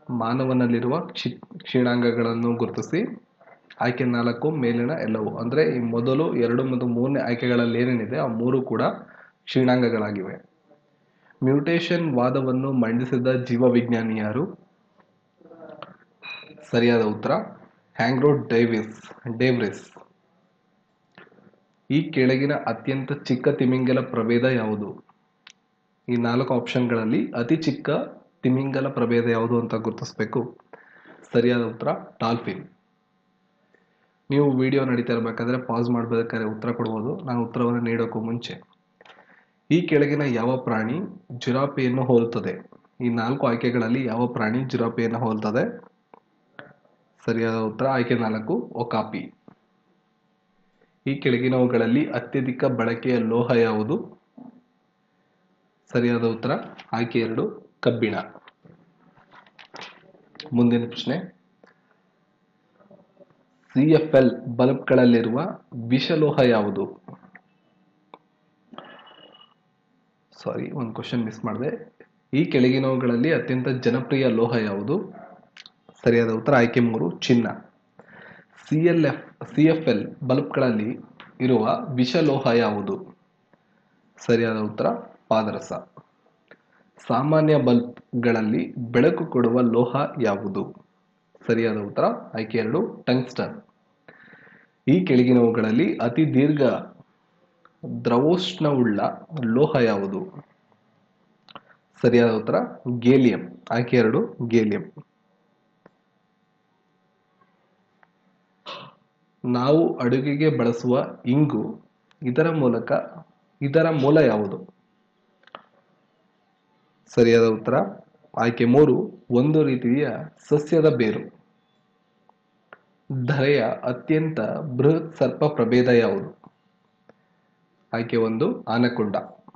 ಮಾನವನಲ್ಲಿರುವ Xi ಕ್ಷೀಣಾಂಗಗಳನ್ನು ಗುರುತಿಸಿ ಆಯ್ಕೆ ನಾಲ್ಕು ಮೇಲಿನ ಎಲ್ಲವು ಅಂದರೆ ಈ ಮೊದಲು ಎರಡು ಮತ್ತು ಮೂರನೇ ಆಯ್ಕೆಗಳಲ್ಲಿ ಏನೇನಿದೆ ಆ ಮೂರು ಕೂಡ ಕ್ಷೀಣಾಂಗಗಳಾಗಿವೆ ಮ್ಯೂಟೇಶನ್ ವಾದವನ್ನು ಮಂಡಿಸಿದ ಜೀವವಿಜ್ಞಾನಿ ಯಾರು ಸರಿಯಾದ ಉತ್ತರ ಹ್ಯಾಂಗ್ರೋ ಡೇವಿಸ್ ಡೇವ್ರಿಸ್ ಈ ಕೆಳಗಿನ ಅತ್ಯಂತ ಚಿಕ್ಕ ತಿಮಿಂಗಲ ಪ್ರಭೇದ ಯಾವುದು ಈ ನಾಲ್ಕು ಆಪ್ಷನ್ಗಳಲ್ಲಿ ಅತಿ ಚಿಕ್ಕ ತಿಮಿಂಗಲ ಪ್ರಭೇದ ಯಾವುದು ಅಂತ ಗುರುತಿಸಬೇಕು ಸರಿಯಾದ ಉತ್ತರ ಡಾಲ್ಫಿನ್ ನೀವು ವಿಡಿಯೋ ನಡೀತಾ ಇರಬೇಕಾದ್ರೆ ಪಾಸ್ ಮಾಡಬೇಕಾದ್ರೆ ಉತ್ತರ ಕೊಡ್ಬೋದು ನಾನು ಉತ್ತರವನ್ನು ನೀಡೋಕ್ಕೂ ಮುಂಚೆ ಈ ಕೆಳಗಿನ ಯಾವ ಪ್ರಾಣಿ ಜಿರಾಫೆಯನ್ನು ಹೋಲುತ್ತದೆ ಈ ನಾಲ್ಕು ಆಯ್ಕೆಗಳಲ್ಲಿ ಯಾವ ಪ್ರಾಣಿ ಜಿರಾಫೆಯನ್ನು ಹೋಲುತ್ತದೆ ಸರಿಯಾದ ಉತ್ತರ ಆಯ್ಕೆ ನಾಲ್ಕು ಒಕಾಪಿ ಈ ಕೆಳಗಿನವುಗಳಲ್ಲಿ ಅತ್ಯಧಿಕ ಬಳಕೆಯ ಲೋಹ ಯಾವುದು ಸರಿಯಾದ ಉತ್ತರ ಆಯ್ಕೆ ಎರಡು ಕಬ್ಬಿಣ ಮುಂದಿನ ಪ್ರಶ್ನೆ ಸಿಎಫ್ಎಲ್ ಬಲ್ಬ್ಗಳಲ್ಲಿರುವ ವಿಷಲೋಹ ಯಾವುದು ಸಾರಿ ಒಂದು ಕ್ವಶನ್ ಮಿಸ್ ಮಾಡಿದೆ ಈ ಕೆಳಗಿನವುಗಳಲ್ಲಿ ಅತ್ಯಂತ ಜನಪ್ರಿಯ ಲೋಹ ಯಾವುದು ಸರಿಯಾದ ಉತ್ತರ ಆಯ್ಕೆ ಮೂರು ಚಿನ್ನ C L F C F L ಬಲ್ಬ್ಗಳಲ್ಲಿ ಇರುವ ವಿಷಲೋಹ ಯಾವುದು ಸರಿಯಾದ ಉತ್ತರ ಪಾದರಸ ಸಾಮಾನ್ಯ ಬಲ್ಬ್ಗಳಲ್ಲಿ ಬೆಳಕು ಕೊಡುವ ಲೋಹ ಯಾವುದು ಸರಿಯಾದ ಉತ್ತರ ಆಯ್ಕೆ ಎರಡು ಟಂಗ್ಸ್ಟನ್ ಈ ಕೆಳಗಿನವುಗಳಲ್ಲಿ ಅತಿ ದೀರ್ಘ ದ್ರವೋಷ್ಣವುಳ್ಳ ಲೋಹ ಯಾವುದು ಸರಿಯಾದ ಉತ್ತರ ಗೇಲಿಯಂ ಆಯ್ಕೆ ಎರಡು ಗೇಲಿಯಂ ನಾವು ಅಡುಗೆಗೆ ಬಳಸುವ ಇಂಗು ಇದರ ಮೂಲಕ ಇದರ ಮೂಲ ಯಾವುದು ಸರಿಯಾದ ಉತ್ತರ ಆಯ್ಕೆ ಮೂರು ಒಂದು ರೀತಿಯ ಸಸ್ಯದ ಬೇರು ಧರೆಯ ಅತ್ಯಂತ ಬೃಹತ್ ಸರ್ಪ ಪ್ರಭೇದ ಯಾವುದು ಆಯ್ಕೆ ಒಂದು ಆನಕೊಂಡ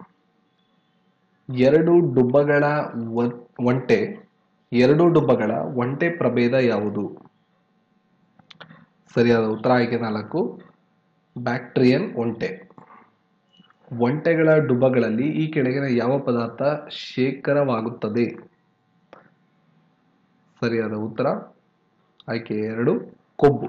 ಎರಡು ಡುಬ್ಬಗಳ ವ- ಒಂಟೆ ಎರಡು ಡುಬ್ಬಗಳ ಒಂಟೆ ಪ್ರಭೇದ ಯಾವುದು ಸರಿಯಾದ ಉತ್ತರ ಆಯ್ಕೆ ನಾಲ್ಕು ಬ್ಯಾಕ್ಟ್ರಿಯನ್ ಒಂಟೆ ಒಂಟೆಗಳ ಡುಬ್ಬಗಳಲ್ಲಿ ಈ ಕೆಳಗಿನ ಯಾವ ಪದಾರ್ಥ ಶೇಖರವಾಗುತ್ತದೆ ಸರಿಯಾದ ಉತ್ತರ ಆಯ್ಕೆ ಎರಡು ಕೊಬ್ಬು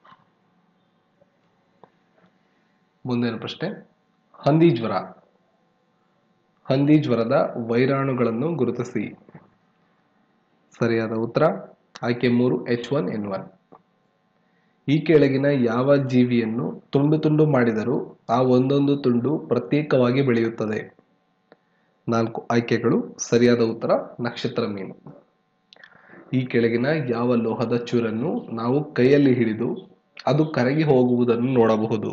ಮುಂದಿನ ಪ್ರಶ್ನೆ ಹಂದಿ ಜ್ವರ ಹಂದಿ ಜ್ವರದ ವೈರಾಣುಗಳನ್ನು ಗುರುತಿಸಿ ಸರಿಯಾದ ಉತ್ತರ ಆಯ್ಕೆ ಮೂರು ಎಚ್ ಒನ್ ಎನ್ ಒನ್ ಈ ಕೆಳಗಿನ ಯಾವ ಜೀವಿಯನ್ನು ತುಂಡು ತುಂಡು ಮಾಡಿದರೂ ಆ ಒಂದೊಂದು ತುಂಡು ಪ್ರತ್ಯೇಕವಾಗಿ ಬೆಳೆಯುತ್ತದೆ ನಾಲ್ಕು ಆಯ್ಕೆಗಳು ಸರಿಯಾದ ಉತ್ತರ ನಕ್ಷತ್ರ ಮೀನು ಈ ಕೆಳಗಿನ ಯಾವ ಲೋಹದ ಚೂರನ್ನು ನಾವು ಕೈಯಲ್ಲಿ ಹಿಡಿದು ಅದು ಕರಗಿ ಹೋಗುವುದನ್ನು ನೋಡಬಹುದು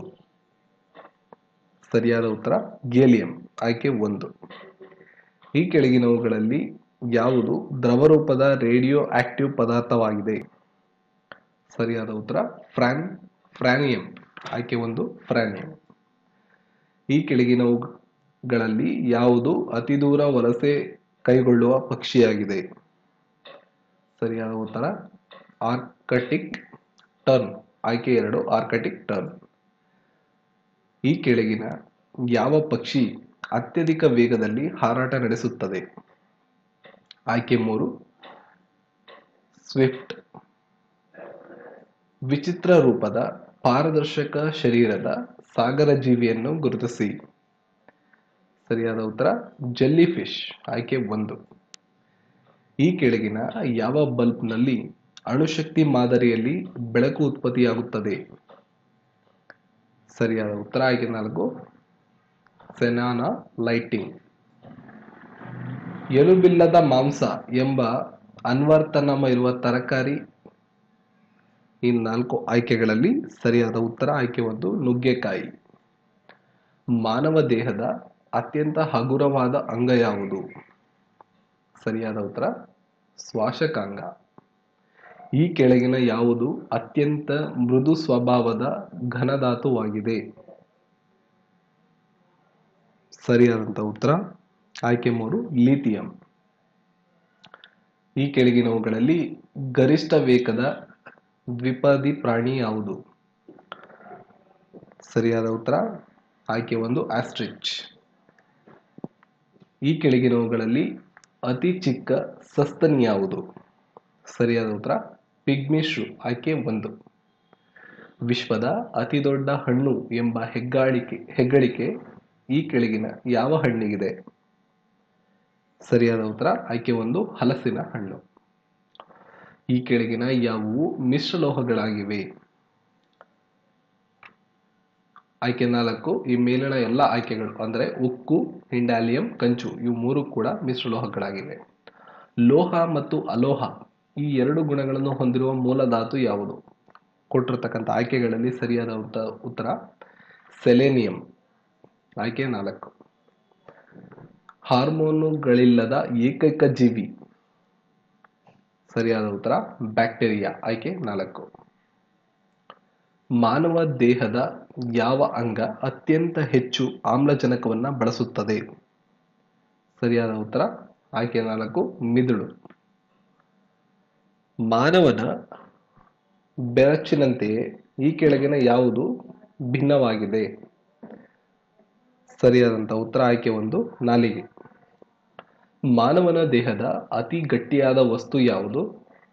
ಸರಿಯಾದ ಉತ್ತರ ಗೇಲಿಯಂ ಆಯ್ಕೆ ಒಂದು ಈ ಕೆಳಗಿನವುಗಳಲ್ಲಿ ಯಾವುದು ದ್ರವರೂಪದ ರೇಡಿಯೋ ಆಕ್ಟಿವ್ ಪದಾರ್ಥವಾಗಿದೆ ಸರಿಯಾದ ಉತ್ತರ ಫ್ರಾನ್ ಫ್ರಾನಿಯಂ ಆಯ್ಕೆ ಒಂದು ಫ್ರಾನಿಯಂ ಈ ಕೆಳಗಿನವುಗಳಲ್ಲಿ ಯಾವುದು ಅತಿ ದೂರ ವಲಸೆ ಕೈಗೊಳ್ಳುವ ಪಕ್ಷಿಯಾಗಿದೆ ಸರಿಯಾದ ಉತ್ತರ ಆರ್ಕಟಿಕ್ ಟರ್ನ್ ಆಯ್ಕೆ ಎರಡು ಆರ್ಕಟಿಕ್ ಟರ್ನ್ ಈ ಕೆಳಗಿನ ಯಾವ ಪಕ್ಷಿ ಅತ್ಯಧಿಕ ವೇಗದಲ್ಲಿ ಹಾರಾಟ ನಡೆಸುತ್ತದೆ ಆಯ್ಕೆ ಮೂರು ಸ್ವಿಫ್ಟ್ ವಿಚಿತ್ರ ರೂಪದ ಪಾರದರ್ಶಕ ಶರೀರದ ಸಾಗರ ಜೀವಿಯನ್ನು ಗುರುತಿಸಿ ಸರಿಯಾದ ಉತ್ತರ ಜೆಲ್ಲಿ ಫಿಶ್ ಆಯ್ಕೆ ಒಂದು ಈ ಕೆಳಗಿನ ಯಾವ ಬಲ್ಬ್ನಲ್ಲಿ ಅಣುಶಕ್ತಿ ಮಾದರಿಯಲ್ಲಿ ಬೆಳಕು ಉತ್ಪತ್ತಿಯಾಗುತ್ತದೆ ಸರಿಯಾದ ಉತ್ತರ ಆಯ್ಕೆ ನಾಲ್ಕು ಸೆನಾನ ಲೈಟಿಂಗ್ ಎಲುಬಿಲ್ಲದ ಮಾಂಸ ಎಂಬ ಅನ್ವರ್ತನಾಮ ಇರುವ ತರಕಾರಿ ಈ ನಾಲ್ಕು ಆಯ್ಕೆಗಳಲ್ಲಿ ಸರಿಯಾದ ಉತ್ತರ ಆಯ್ಕೆ ಒಂದು ನುಗ್ಗೆಕಾಯಿ ಮಾನವ ದೇಹದ ಅತ್ಯಂತ ಹಗುರವಾದ ಅಂಗ ಯಾವುದು ಸರಿಯಾದ ಉತ್ತರ ಶ್ವಾಸಕಾಂಗ ಈ ಕೆಳಗಿನ ಯಾವುದು ಅತ್ಯಂತ ಮೃದು ಸ್ವಭಾವದ ಘನಧಾತುವಾಗಿದೆ ಸರಿಯಾದಂತ ಉತ್ತರ ಆಯ್ಕೆ ಮೂರು ಲಿಥಿಯಂ ಈ ಕೆಳಗಿನವುಗಳಲ್ಲಿ ಗರಿಷ್ಠ ವೇಗದ ದ್ವಿಪದಿ ಪ್ರಾಣಿ ಯಾವುದು ಸರಿಯಾದ ಉತ್ತರ ಆಯ್ಕೆ ಒಂದು ಆಸ್ಟ್ರಿಚ್ ಈ ಕೆಳಗಿನವುಗಳಲ್ಲಿ ಅತಿ ಚಿಕ್ಕ ಸಸ್ತನಿ ಯಾವುದು ಸರಿಯಾದ ಉತ್ತರ ಪಿಗ್ಮಿ ಶ್ರೂ ಆಯ್ಕೆ ಒಂದು ವಿಶ್ವದ ಅತಿದೊಡ್ಡ ಹಣ್ಣು ಎಂಬ ಹೆಗ್ಗಾಳಿಕೆ ಹೆಗ್ಗಳಿಕೆ ಈ ಕೆಳಗಿನ ಯಾವ ಹಣ್ಣಿಗಿದೆ ಸರಿಯಾದ ಉತ್ತರ ಆಯ್ಕೆ ಒಂದು ಹಲಸಿನ ಹಣ್ಣು ಈ ಕೆಳಗಿನ ಯಾವುವು ಮಿಶ್ರಲೋಹಗಳಾಗಿವೆ ಆಯ್ಕೆ ನಾಲ್ಕು ಈ ಮೇಲಿನ ಎಲ್ಲ ಆಯ್ಕೆಗಳು ಅಂದರೆ ಉಕ್ಕು ಹಿಂಡಾಲಿಯಂ ಕಂಚು ಇವು ಮೂರು ಕೂಡ ಮಿಶ್ರಲೋಹಗಳಾಗಿವೆ ಲೋಹ ಮತ್ತು ಅಲೋಹ ಈ ಎರಡು ಗುಣಗಳನ್ನು ಹೊಂದಿರುವ ಮೂಲ ಧಾತು ಯಾವುದು ಕೊಟ್ಟಿರ್ತಕ್ಕಂಥ ಆಯ್ಕೆಗಳಲ್ಲಿ ಸರಿಯಾದ ಉತ್ತ- ಉತ್ತರ ಸೆಲೆನಿಯಂ ಆಯ್ಕೆ ನಾಲ್ಕು ಹಾರ್ಮೋನುಗಳಿಲ್ಲದ ಏಕೈಕ ಜೀವಿ ಸರಿಯಾದ ಉತ್ತರ ಬ್ಯಾಕ್ಟೀರಿಯಾ ಆಯ್ಕೆ ನಾಲ್ಕು ಮಾನವ ದೇಹದ ಯಾವ ಅಂಗ ಅತ್ಯಂತ ಹೆಚ್ಚು ಆಮ್ಲಜನಕವನ್ನು ಬಳಸುತ್ತದೆ ಸರಿಯಾದ ಉತ್ತರ ಆಯ್ಕೆ ನಾಲ್ಕು ಮಿದುಳು ಮಾನವನ ಬೆರಚಿನಂತೆಯೇ ಈ ಕೆಳಗಿನ ಯಾವುದು ಭಿನ್ನವಾಗಿದೆ ಸರಿಯಾದಂಥ ಉತ್ತರ ಆಯ್ಕೆ ಒಂದು ನಾಲಿಗೆ ಮಾನವನ ದೇಹದ ಅತಿ ಗಟ್ಟಿಯಾದ ವಸ್ತು ಯಾವುದು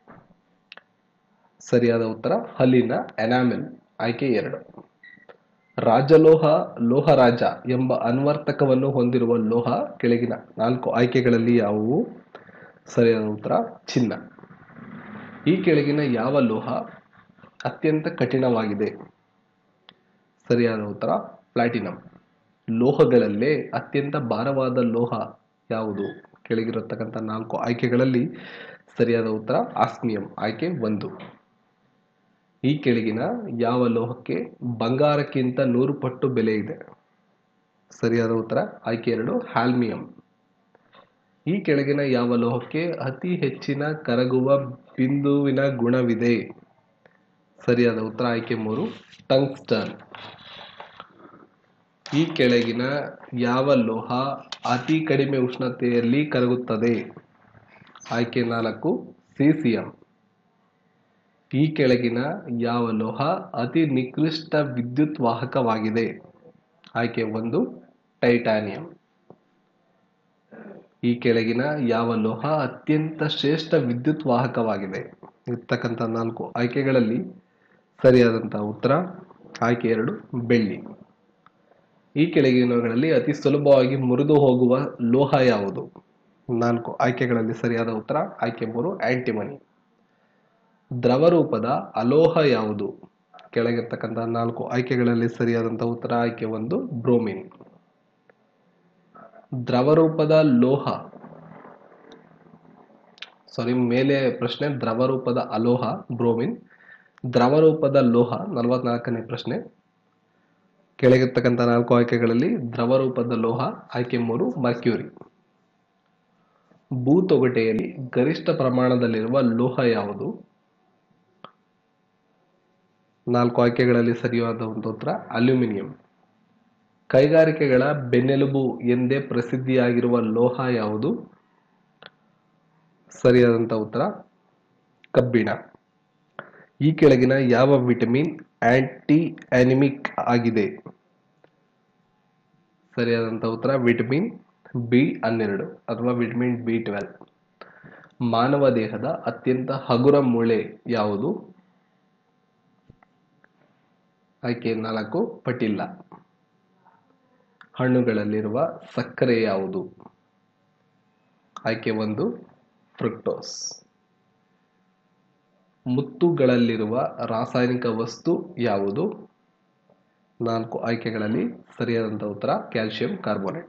ಸರಿಯಾದ ಉತ್ತರ ಹಲ್ಲಿನ ಎನಾಮೆಲ್ ಆಯ್ಕೆ ಎರಡು ರಾಜಲೋಹ ಲೋಹರಾಜ ಎಂಬ ಅನ್ವರ್ತಕವನ್ನು ಹೊಂದಿರುವ ಲೋಹ ಕೆಳಗಿನ ನಾಲ್ಕು ಆಯ್ಕೆಗಳಲ್ಲಿ ಯಾವುವು ಸರಿಯಾದ ಉತ್ತರ ಚಿನ್ನ ಈ ಕೆಳಗಿನ ಯಾವ ಲೋಹ ಅತ್ಯಂತ ಕಠಿಣವಾಗಿದೆ ಸರಿಯಾದ ಉತ್ತರ ಪ್ಲಾಟಿನಂ ಲೋಹಗಳಲ್ಲೇ ಅತ್ಯಂತ ಭಾರವಾದ ಲೋಹ ಯಾವುದು ಕೆಳಗಿರತಕ್ಕಂಥ ನಾಲ್ಕು ಆಯ್ಕೆಗಳಲ್ಲಿ ಸರಿಯಾದ ಉತ್ತರ ಆಸ್ಮಿಯಂ ಆಯ್ಕೆ ಒಂದು ಈ ಕೆಳಗಿನ ಯಾವ ಲೋಹಕ್ಕೆ ಬಂಗಾರಕ್ಕಿಂತ ನೂರು ಪಟ್ಟು ಬೆಲೆ ಇದೆ ಸರಿಯಾದ ಉತ್ತರ ಆಯ್ಕೆ ಎರಡು ಹ್ಯಾಲ್ಮಿಯಂ ಈ ಕೆಳಗಿನ ಯಾವ ಲೋಹಕ್ಕೆ ಅತಿ ಹೆಚ್ಚಿನ ಕರಗುವ ಬಿಂದುವಿನ ಗುಣವಿದೆ ಸರಿಯಾದ ಉತ್ತರ ಆಯ್ಕೆ ಮೂರು ಟಂಗ್ಸ್ಟನ್ ಈ ಕೆಳಗಿನ ಯಾವ ಲೋಹ ಅತಿ ಕಡಿಮೆ ಉಷ್ಣತೆಯಲ್ಲಿ ಕರಗುತ್ತದೆ ಆಯ್ಕೆ ನಾಲ್ಕು ಸೀಸಿಯಂ ಈ ಕೆಳಗಿನ ಯಾವ ಲೋಹ ಅತಿ ನಿಕೃಷ್ಟ ವಿದ್ಯುತ್ ವಾಹಕವಾಗಿದೆ ಆಯ್ಕೆ ಒಂದು ಟೈಟಾನಿಯಂ ಈ ಕೆಳಗಿನ ಯಾವ ಲೋಹ ಅತ್ಯಂತ ಶ್ರೇಷ್ಠ ವಿದ್ಯುತ್ ವಾಹಕವಾಗಿದೆ ಇರ್ತಕ್ಕಂಥ ನಾಲ್ಕು ಆಯ್ಕೆಗಳಲ್ಲಿ ಸರಿಯಾದಂಥ ಉತ್ತರ ಆಯ್ಕೆ ಎರಡು ಬೆಳ್ಳಿ ಈ ಕೆಳಗಿನವುಗಳಲ್ಲಿ ಅತಿ ಸುಲಭವಾಗಿ ಮುರಿದು ಹೋಗುವ ಲೋಹ ಯಾವುದು ನಾಲ್ಕು ಆಯ್ಕೆಗಳಲ್ಲಿ ಸರಿಯಾದ ಉತ್ತರ ಆಯ್ಕೆ ಮೂರು ಆಂಟಿಮನಿ ದ್ರವ ರೂಪದ ಅಲೋಹ ಯಾವುದು ಕೆಳಗಿರ್ತಕ್ಕಂಥ ನಾಲ್ಕು ಆಯ್ಕೆಗಳಲ್ಲಿ ಸರಿಯಾದಂಥ ಉತ್ತರ ಆಯ್ಕೆ ಒಂದು ಬ್ರೋಮಿನ್ ದ್ರವ ರೂಪದ ಲೋಹ ಸಾರಿ ಮೇಲೆ ಪ್ರಶ್ನೆ ದ್ರವ ರೂಪದ ಅಲೋಹ ಬ್ರೋಮಿನ್ ದ್ರವ ರೂಪದ ಲೋಹ ನಲವತ್ನಾಲ್ಕನೇ ಪ್ರಶ್ನೆ ಕೆಳಗಿರ್ತಕ್ಕಂಥ ನಾಲ್ಕು ಆಯ್ಕೆಗಳಲ್ಲಿ ದ್ರವ ರೂಪದ ಲೋಹ ಆಯ್ಕೆ ಮೂರು ಮರ್ಕ್ಯೂರಿ ಭೂತೊಗಟೆಯಲ್ಲಿ ಗರಿಷ್ಠ ಪ್ರಮಾಣದಲ್ಲಿರುವ ಲೋಹ ಯಾವುದು ನಾಲ್ಕು ಆಯ್ಕೆಗಳಲ್ಲಿ ಸರಿಯಾದ ಒಂದು ಉತ್ತರ ಅಲ್ಯೂಮಿನಿಯಂ ಕೈಗಾರಿಕೆಗಳ ಬೆನ್ನೆಲುಬು ಎಂದೇ ಪ್ರಸಿದ್ಧಿಯಾಗಿರುವ ಲೋಹ ಯಾವುದು ಸರಿಯಾದಂಥ ಉತ್ತರ ಕಬ್ಬಿಣ ಈ ಕೆಳಗಿನ ಯಾವ ವಿಟಮಿನ್ ಆಂಟಿ ಅನಿಮಿಕ್ ಆಗಿದೆ ಸರಿಯಾದಂಥ ಉತ್ತರ ವಿಟಮಿನ್ ಬಿ ಹನ್ನೆರಡು ಅಥವಾ ವಿಟಮಿನ್ ಬಿ ಟ್ವೆಲ್ ಮಾನವ ದೇಹದ ಅತ್ಯಂತ ಹಗುರ ಮೂಳೆ ಯಾವುದು ಆಯ್ಕೆ ನಾಲ್ಕು ಪಟಿಲ್ಲ ಹಣ್ಣುಗಳಲ್ಲಿರುವ ಸಕ್ಕರೆ ಯಾವುದು ಆಯ್ಕೆ ಒಂದು ಫ್ರುಕ್ಟೋಸ್ ಮುತ್ತುಗಳಲ್ಲಿರುವ ರಾಸಾಯನಿಕ ವಸ್ತು ಯಾವುದು ನಾಲ್ಕು ಆಯ್ಕೆಗಳಲ್ಲಿ ಸರಿಯಾದಂಥ ಉತ್ತರ ಕ್ಯಾಲ್ಸಿಯಂ ಕಾರ್ಬೋನೇಟ್